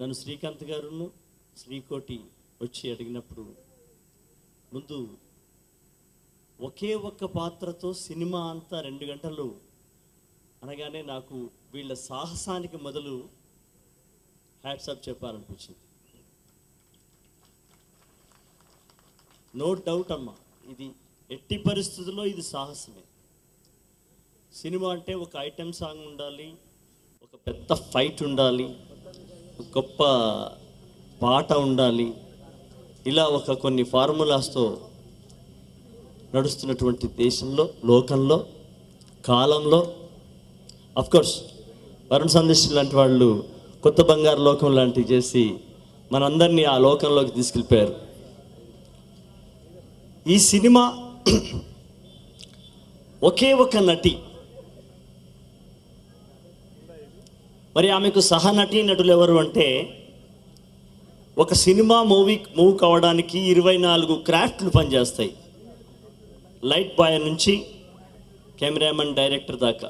నన్ను శ్రీకాంత్ గారును శ్రీకోటి వచ్చి అడిగినప్పుడు ముందు ఒకే ఒక్క పాత్రతో సినిమా అంతా రెండు గంటలు అనగానే నాకు వీళ్ళ సాహసానికి మొదలు హ్యాట్సాప్ చెప్పాలనిపించింది నో డౌట్ అమ్మా ఇది ఎట్టి పరిస్థితుల్లో ఇది సాహసమే సినిమా అంటే ఒక ఐటెం సాంగ్ ఉండాలి ఒక పెద్ద ఫైట్ ఉండాలి ఒక గొప్ప పాట ఉండాలి ఇలా ఒక కొన్ని ఫార్ములాస్తో నడుస్తున్నటువంటి దేశంలో లోకంలో కాలంలో కోర్స్ వరుణ్ సందేశ్ లాంటి వాళ్ళు కొత్త బంగారు లోకం లాంటివి చేసి మనందరినీ ఆ లోకంలోకి తీసుకెళ్ళిపోయారు ఈ సినిమా ఒకే ఒక నటి మరి ఆమెకు సహనటి నటులు ఎవరు అంటే ఒక సినిమా మూవీ మూవ్ కావడానికి ఇరవై నాలుగు క్రాఫ్ట్లు పనిచేస్తాయి లైట్ బాయ్ నుంచి కెమెరామెన్ డైరెక్టర్ దాకా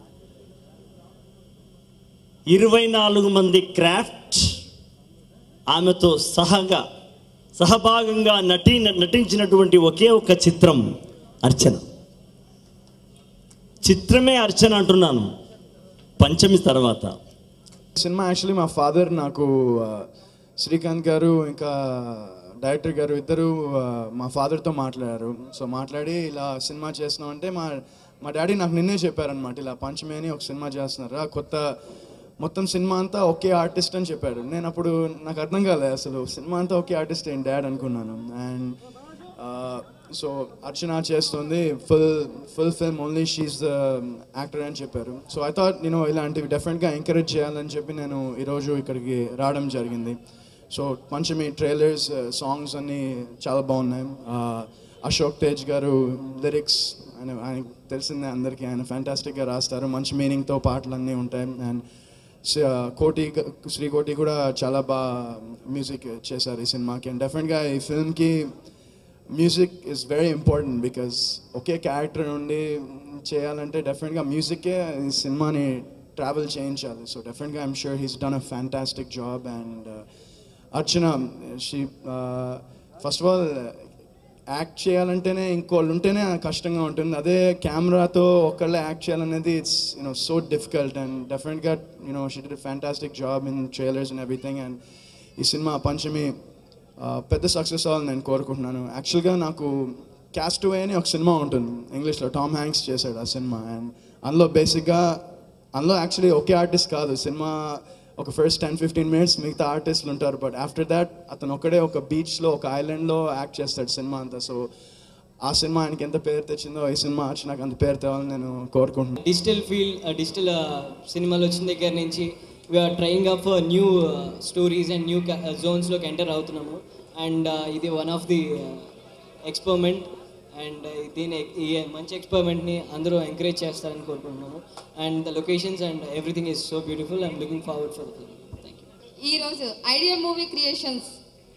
ఇరవై నాలుగు మంది క్రాఫ్ట్ ఆమెతో సహగా సహభాగంగా నటి నటించినటువంటి ఒకే ఒక చిత్రం అర్చన చిత్రమే అర్చన అంటున్నాను పంచమి తర్వాత సినిమా యాక్చువల్లీ మా ఫాదర్ నాకు ఆ, శ్రీకాంత్ గారు ఇంకా డైరెక్టర్ గారు ఇద్దరు ఆ, మా ఫాదర్తో మాట్లాడారు సో మాట్లాడి ఇలా సినిమా చేస్తున్నాం అంటే మా మా డాడీ నాకు నిన్నే చెప్పారనమాట ఇలా పంచమి అని ఒక సినిమా చేస్తున్నారు ఆ కొత్త మొత్తం సినిమా అంతా ఒకే ఆర్టిస్ట్ అని చెప్పాడు నేను అప్పుడు నాకు అర్థం కాలేదు అసలు సినిమా అంతా ఒకే ఆర్టిస్ట్ ఏంటి డాడ్ అనుకున్నాను అండ్ సో అర్చన చేస్తుంది full full film only she the actor అని చెప్పారు సో ఐ థాట్ నేను ఇలాంటివి డెఫినెట్గా ఎంకరేజ్ చేయాలని చెప్పి నేను ఈరోజు ఇక్కడికి రావడం జరిగింది సో పంచమి ట్రైలర్స్ సాంగ్స్ అన్నీ చాలా బాగున్నాయి Uh, అశోక్ తేజ్ గారు లిరిక్స్ ఆయన ఆయనకు తెలిసిందే అందరికీ ఆయన ఫ్యాంటాస్టిక్గా రాస్తారు మంచి మీనింగ్తో పాటలు అన్నీ ఉంటాయి అండ్ కోటి శ్రీ కోటి కూడా చాలా బాగా మ్యూజిక్ చేశారు ఈ సినిమాకి అండ్ డెఫినెట్గా ఈ ఫిల్మ్కి music is very important because ఒకే క్యారెక్టర్ నుండి చేయాలంటే డెఫినెట్గా మ్యూజికే ఈ సినిమాని ట్రావెల్ చేయించాలి సో డెఫినెట్గా I'm sure he's done a fantastic job and Archana she first of all act చేయాలంటేనే ఇంకోళ్ళు ఉంటేనే కష్టంగా ఉంటుంది అదే కెమెరాతో ఒకళ్ళే యాక్ట్ చేయాలనేది it's you know so difficult and డెఫినెట్గా you know she did fantastic job in trailers and everything and ఈ సినిమా పంచమి ఆ, పెద్ద సక్సెస్ అవ్వాలని నేను కోరుకుంటున్నాను యాక్చువల్గా నాకు క్యాస్ట్ వే అని ఒక సినిమా ఉంటుంది ఇంగ్లీష్లో టామ్ హ్యాంక్స్ చేశాడు ఆ సినిమా అండ్ అందులో బేసిక్గా అందులో యాక్చువల్లీ ఒకే ఆర్టిస్ట్ కాదు సినిమా ఒక ఫస్ట్ టెన్ ఫిఫ్టీన్ మినిట్స్ మిగతా ఆర్టిస్టులు ఉంటారు బట్ ఆఫ్టర్ దాట్ అతను ఒకడే ఒక బీచ్లో ఒక ఐలాండ్లో యాక్ట్ చేస్తాడు సినిమా అంతా సో ఆ సినిమా ఆయనకి ఎంత పేరు తెచ్చిందో ఈ సినిమా వచ్చి నాకు అంత పేరు తేవాలని నేను కోరుకుంటున్నాను డిజిటల్ ఫీల్ డిజిటల్ సినిమాలు వచ్చిన దగ్గర నుంచి we're trying up new stories and new జోన్స్లోకి ఎంటర్ అవుతున్నాము అండ్ ఇది one of the experiment and దీని ఈ మంచి ఎక్స్పెరిమెంట్ని అందరూ ఎంకరేజ్ చేస్తారని కోరుకుంటున్నాము and the locations and everything is so beautiful I'm looking forward for the film thank you ఈరోజు ఐడియా మూవీ క్రియేషన్స్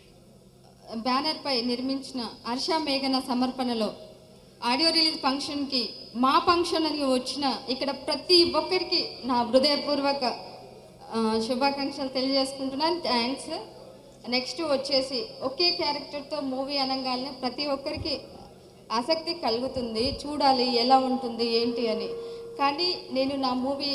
బ్యానర్ పై నిర్మించిన హర్ష మేఘన సమర్పణలో ఆడియో రిలీజ్ ఫంక్షన్కి మా ఫంక్షన్ అని వచ్చిన ఇక్కడ ప్రతి ఒక్కరికి నా హృదయపూర్వక ఆ, శుభాకాంక్షలు తెలియజేసుకుంటున్నాను థ్యాంక్స్ నెక్స్ట్ వచ్చేసి ఒకే క్యారెక్టర్తో మూవీ అనగానే ప్రతి ఒక్కరికి ఆసక్తి కలుగుతుంది చూడాలి ఎలా ఉంటుంది ఏంటి అని కానీ నేను నా మూవీ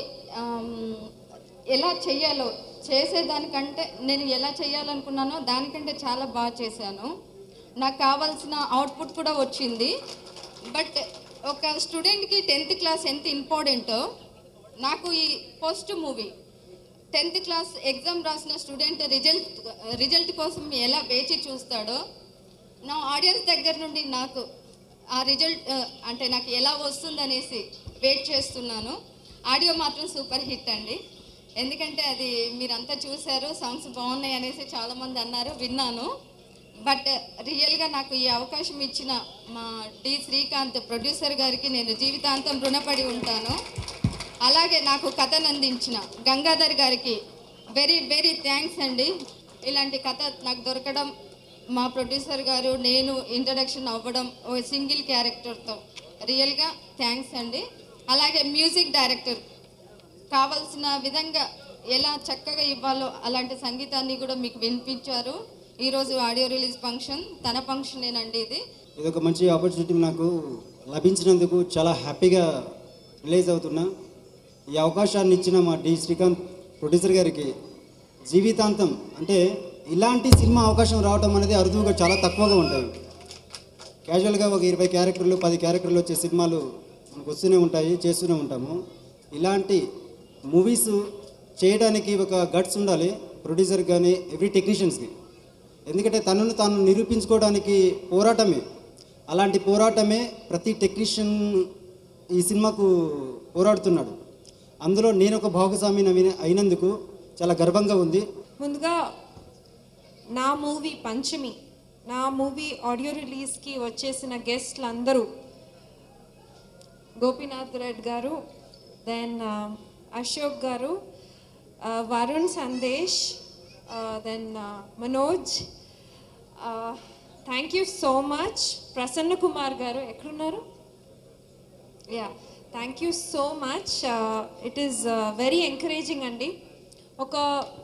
ఎలా చెయ్యాలో చేసేదానికంటే నేను ఎలా చేయాలనుకున్నానో దానికంటే చాలా బాగా చేశాను నాకు కావాల్సిన అవుట్పుట్ కూడా వచ్చింది బట్ ఒక స్టూడెంట్కి టెన్త్ క్లాస్ ఎంత ఇంపార్టెంటో నాకు ఈ post movie tenth class exam రాసిన స్టూడెంట్ రిజల్ట్ రిజల్ట్ కోసం ఎలా వేచి చూస్తాడో నా ఆడియన్స్ దగ్గర నుండి నాకు ఆ రిజల్ట్ అంటే నాకు ఎలా వస్తుందనేసి వెయిట్ చేస్తున్నాను ఆడియో మాత్రం సూపర్ హిట్ అండి ఎందుకంటే అది మీరంతా చూశారు సాంగ్స్ బాగున్నాయి అనేసి చాలామంది అన్నారు విన్నాను బట్ రియల్గా నాకు ఈ అవకాశం ఇచ్చిన మా డి శ్రీకాంత్ ప్రొడ్యూసర్ గారికి నేను జీవితాంతం రుణపడి ఉంటాను అలాగే నాకు కథను అందించిన గంగాధర్ గారికి వెరీ వెరీ థ్యాంక్స్ అండి ఇలాంటి కథ నాకు దొరకడం మా ప్రొడ్యూసర్ గారు నేను ఇంట్రడక్షన్ అవ్వడం ఓ సింగిల్ క్యారెక్టర్తో రియల్గా థ్యాంక్స్ అండి అలాగే మ్యూజిక్ డైరెక్టర్ కావలసిన విధంగా ఎలా చక్కగా ఇవ్వాలో అలాంటి సంగీతాన్ని కూడా మీకు వినిపించారు ఈరోజు ఆడియో రిలీజ్ ఫంక్షన్ తన ఫంక్షనేనండి ఇది ఇది ఒక మంచి ఆపర్చునిటీ నాకు లభించినందుకు చాలా హ్యాపీగా రిలీజ్ అవుతున్నా ఈ అవకాశాన్ని ఇచ్చిన మా డి శ్రీకాంత్ ప్రొడ్యూసర్ గారికి జీవితాంతం అంటే ఇలాంటి సినిమా అవకాశం రావడం అనేది అరుదుగా చాలా తక్కువగా ఉంటాయి క్యాజువల్గా ఒక ఇరవై క్యారెక్టర్లు పది క్యారెక్టర్లు వచ్చే సినిమాలు మనకు వస్తూనే ఉంటాయి చేస్తూనే ఉంటాము ఇలాంటి మూవీస్ చేయడానికి ఒక గట్స్ ఉండాలి ప్రొడ్యూసర్ కానీ ఎవ్రీ టెక్నీషియన్స్కి ఎందుకంటే తనను తాను నిరూపించుకోవడానికి పోరాటమే అలాంటి పోరాటమే ప్రతి టెక్నీషియన్ ఈ సినిమాకు పోరాడుతున్నాడు అందులో నేను ఒక భాగస్వామి అయినందుకు చాలా గర్వంగా ఉంది ముందుగా నా మూవీ పంచమి నా మూవీ ఆడియో రిలీజ్కి వచ్చేసిన గెస్ట్లు అందరూ గోపీనాథ్ రెడ్డి గారు then Ashok garu Varun Sandesh then Manoj thank you so much Prasanna Kumar garu ఎక్కడున్నారు yeah thank you so much it is very encouraging అండి ఒక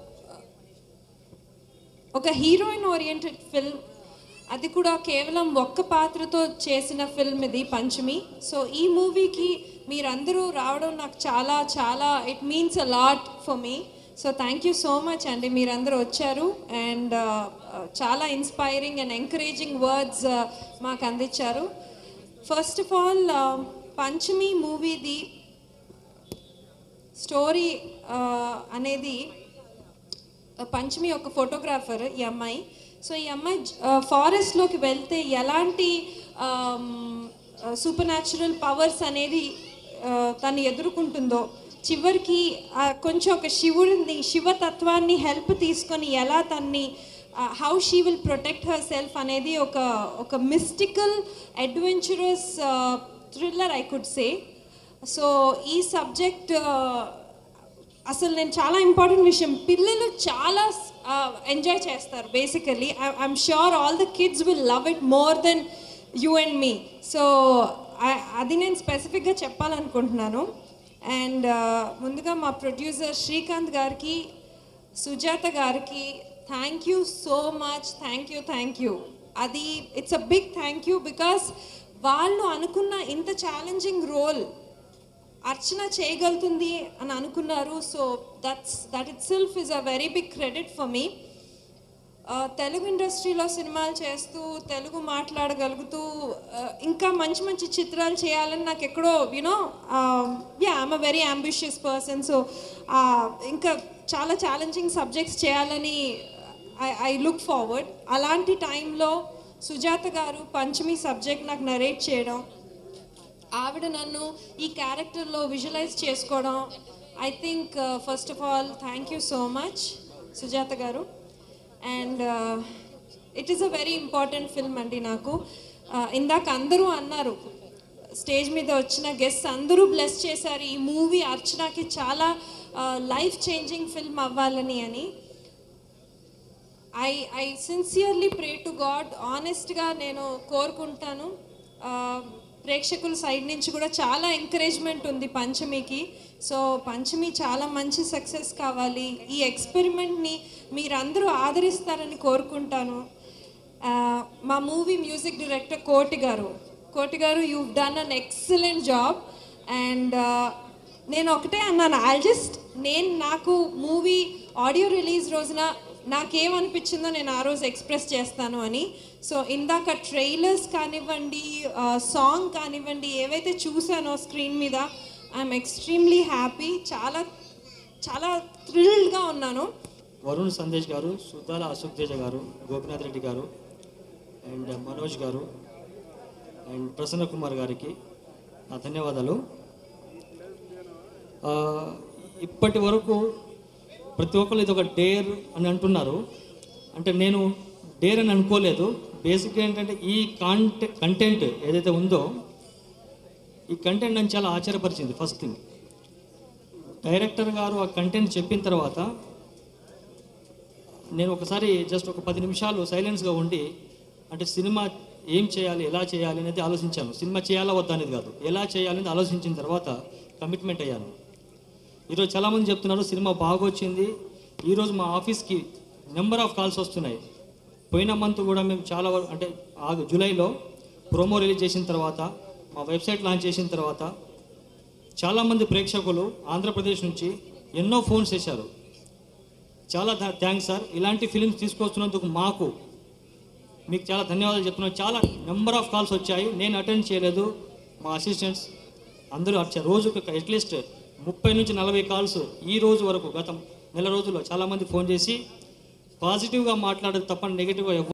ఒక హీరోయిన్ ఓరియంటెడ్ ఫిల్మ్ అది కూడా కేవలం ఒక్క పాత్రతో చేసిన ఫిల్మ్ ఇది పంచమి సో ఈ మూవీకి మీరందరూ రావడం నాకు చాలా చాలా it means a lot for me so thank you so much అండి మీరందరూ వచ్చారు అండ్ చాలా ఇన్స్పైరింగ్ అండ్ ఎంకరేజింగ్ వర్డ్స్ మాకు అందించారు ఫస్ట్ ఆఫ్ ఆల్ పంచమి మూవీది స్టోరీ అనేది పంచమి ఒక ఫోటోగ్రాఫర్ ఈ అమ్మాయి సో ఈ అమ్మాయి ఫారెస్ట్లోకి వెళ్తే ఎలాంటి సూపర్ న్యాచురల్ పవర్స్ అనేది ఆ, తను ఎదుర్కొంటుందో చివరికి ఆ, కొంచెం ఒక శివుడిని శివతత్వాన్ని హెల్ప్ తీసుకొని ఎలా తన్ని how she will protect herself అనేది ఒక ఒక mystical adventurous thriller I could say so ఈ సబ్జెక్ట్ అసలు నేను చాలా ఇంపార్టెంట్ విషయం పిల్లలు చాలా ఎంజాయ్ చేస్తారు basically I'm sure all the kids will love it more than you and me so అది నేను స్పెసిఫిక్గా చెప్పాలనుకుంటున్నాను అండ్ ముందుగా మా ప్రొడ్యూసర్ శ్రీకాంత్ గారికి సుజాత గారికి thank you so much thank you thank you అది it's a big thank you because వాళ్ళు అనుకున్న ఇంత ఛాలెంజింగ్ రోల్ అర్చన చేయగలుగుతుంది అని అనుకున్నారు so that's that itself is a very big credit for me Telugu ఇండస్ట్రీలో సినిమాలు చేస్తూ తెలుగు మాట్లాడగలుగుతూ ఆ, ఇంకా మంచి మంచి చిత్రాలు చేయాలని నాకు ఎక్కడో you know yeah I'm a very ambitious person so ఇంకా చాలా ఛాలెంజింగ్ సబ్జెక్ట్స్ చేయాలని ఐ ఐ లుక్ ఫార్వర్డ్ అలాంటి టైంలో సుజాత గారు పంచమి సబ్జెక్ట్ నాకు నరేట్ చేయడం ఆవిడ నన్ను ఈ క్యారెక్టర్లో విజువలైజ్ చేసుకోవడం I think first of all thank you so much Sujatha garu and it is a very important film అండి నాకు Uh, ఇందాక అందరూ అన్నారు స్టేజ్ మీద వచ్చిన గెస్ట్ అందరూ బ్లెస్ చేశారు ఈ మూవీ అర్చనకి చాలా లైఫ్ చేంజింగ్ ఫిల్మ్ అవ్వాలని అని I I sincerely pray to God ఆనెస్ట్గా నేను కోరుకుంటాను ఆ, ప్రేక్షకుల సైడ్ నుంచి కూడా చాలా ఎంకరేజ్మెంట్ ఉంది పంచమికి సో పంచమి చాలా మంచి సక్సెస్ కావాలి ఈ ఎక్స్పెరిమెంట్ని మీరందరూ ఆదరిస్తారని కోరుకుంటాను ఆ, మా మూవీ మ్యూజిక్ డైరెక్టర్ కోటి garu Koti garu you done an excellent job and నేను ఒకటే అన్నాను ఐ జస్ట్ నేను నాకు మూవీ ఆడియో రిలీజ్ రోజున నాకేమనిపించిందో నేను ఆ రోజు ఎక్స్ప్రెస్ చేస్తాను అని సో ఇందాక ట్రైలర్స్ కానివ్వండి సాంగ్ కానివ్వండి ఏవైతే చూసానో స్క్రీన్ మీద ఐఎమ్ ఎక్స్ట్రీమ్లీ హ్యాపీ చాలా చాలా థ్రిల్డ్గా ఉన్నాను వరుణ్ సందేశ్ గారు సుతాల అశోక్ తేజ గారు గోపినాథ్ రెడ్డి గారు అండ్ మనోజ్ గారు అండ్ ప్రసన్న కుమార్ గారికి నా ధన్యవాదాలు ఆ, ఇప్పటి వరకు ప్రతి ఒక్కరు ఇది ఒక డేర్ అని అంటున్నారు అంటే నేను డేర్ అని అనుకోలేదు బేసిక్గా ఏంటంటే ఈ కాంటె కంటెంట్ ఏదైతే ఉందో ఈ కంటెంట్ నన్ను చాలా ఆశ్చర్యపరిచింది ఫస్ట్ థింగ్ డైరెక్టర్ గారు ఆ కంటెంట్ చెప్పిన తర్వాత నేను ఒకసారి జస్ట్ ఒక పది నిమిషాలు సైలెన్స్గా ఉండి అంటే సినిమా ఏం చేయాలి ఎలా చేయాలి అనేది ఆలోచించాను సినిమా చేయాలా వద్దా అనేది కాదు ఎలా చేయాలి అనేది ఆలోచించిన తర్వాత కమిట్మెంట్ అయ్యాను ఈరోజు చాలామంది చెప్తున్నారు సినిమా బాగా వచ్చింది ఈరోజు మా ఆఫీస్కి నెంబర్ ఆఫ్ కాల్స్ వస్తున్నాయి పోయిన మంత్ కూడా మేము చాలా వరకు అంటే ఆగు జూలైలో ప్రోమో రిలీజ్ చేసిన తర్వాత మా వెబ్సైట్ లాంచ్ చేసిన తర్వాత చాలామంది ప్రేక్షకులు ఆంధ్రప్రదేశ్ నుంచి ఎన్నో ఫోన్స్ చేశారు చాలా థ్యాంక్స్ సార్ ఇలాంటి ఫిలిమ్స్ తీసుకొస్తున్నందుకు మాకు మీకు చాలా ధన్యవాదాలు చెప్తున్నాను చాలా నెంబర్ ఆఫ్ కాల్స్ వచ్చాయి నేను అటెండ్ చేయలేదు మా అసిస్టెంట్స్ అందరూ వచ్చారు రోజుకు అట్లీస్ట్ ముప్పై నుంచి నలభై కాల్స్ ఈ రోజు వరకు గత నెల రోజుల్లో చాలామంది ఫోన్ చేసి పాజిటివ్గా మాట్లాడదు తప్ప నెగిటివ్గా